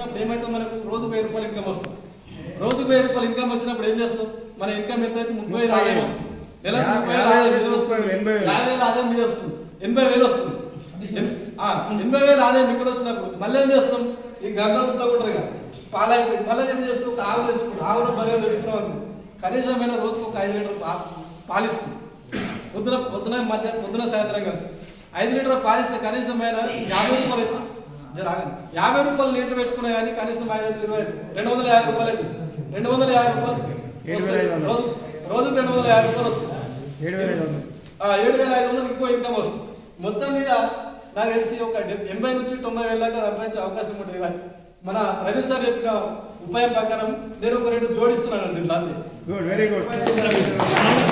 పెట్టుకున్నప్పుడు ఏమైతే మనకు రోజు వెయ్యి రూపాయలు ఇన్కమ్ వస్తుంది రోజు వెయ్యి రూపాయలు ఇన్కమ్ వచ్చినప్పుడు ఏం చేస్తాం మన ఇన్కమ్ ఎంత అయితే ముప్పై వేలు ఆదాయం వస్తుంది నెలకు యా- ముప్పై వేలు యాభై ఆదాయం వేలు మీద వస్తుంది ఎనభై వేలు. యాభై వేలు ఆదాయం మీద వస్తుంది ఎనభై వేలు వస్తుంది ఎన్- ఆ, ఎనభై వేలు ఆదాయం ఇక్కడ వచ్చినప్పుడు మళ్ళీ ఏం చేస్తాం ఈ గంగ ముద్ద కూడా ఇక పాలైపోయి మళ్ళీ ఏం చేస్తాం ఒక ఆవు తెచ్చుకుంటాం ఆవును బర్రెలు తెచ్చుకున్నాం అనుకో కనీసమైన రోజుకు ఒక ఐదు లీటర్ పా- పాలిస్తుంది పొద్దున పొద్దున మధ్య పొద్దున సాయంత్రం కలిసి ఐదు లీటర్ పాలిస్తే కనీసమైన యాభై రూపాయలు అవుతుంది. జర ఆగండి. యాభై రూపాయలు లీటర్ పెట్టుకున్నా కానీ కనీసం ఐదు వందల ఇరవై ఐదు రెండు వందల యాభై రూపాయలు అవుతుంది. రెండు వందల యాభై రూపాయలు ఏడు వేల ఐదు వందలు. రోజు రోజుకు రెండు వందల యాభై రూపాయలు వస్తుంది ఏడు వేల ఐదు వందలు ఆ, ఏడు వేల ఐదు వందలు ఇంకో ఇన్కమ్ వస్తుంది మొత్తం మీద నాకు తెలిసి ఒక డెబ్- ఎనభై నుంచి తొంభై వేల దాకా సంపాదించే అవకాశం ఉంటుంది కానీ మన ప్రవీణ్ సార్ చెప్పిన ఉపాయం ప్రకారం నేను ఒక రెండు జోడిస్తున్నాను అండి అంతే గుడ్ వెరీ గుడ్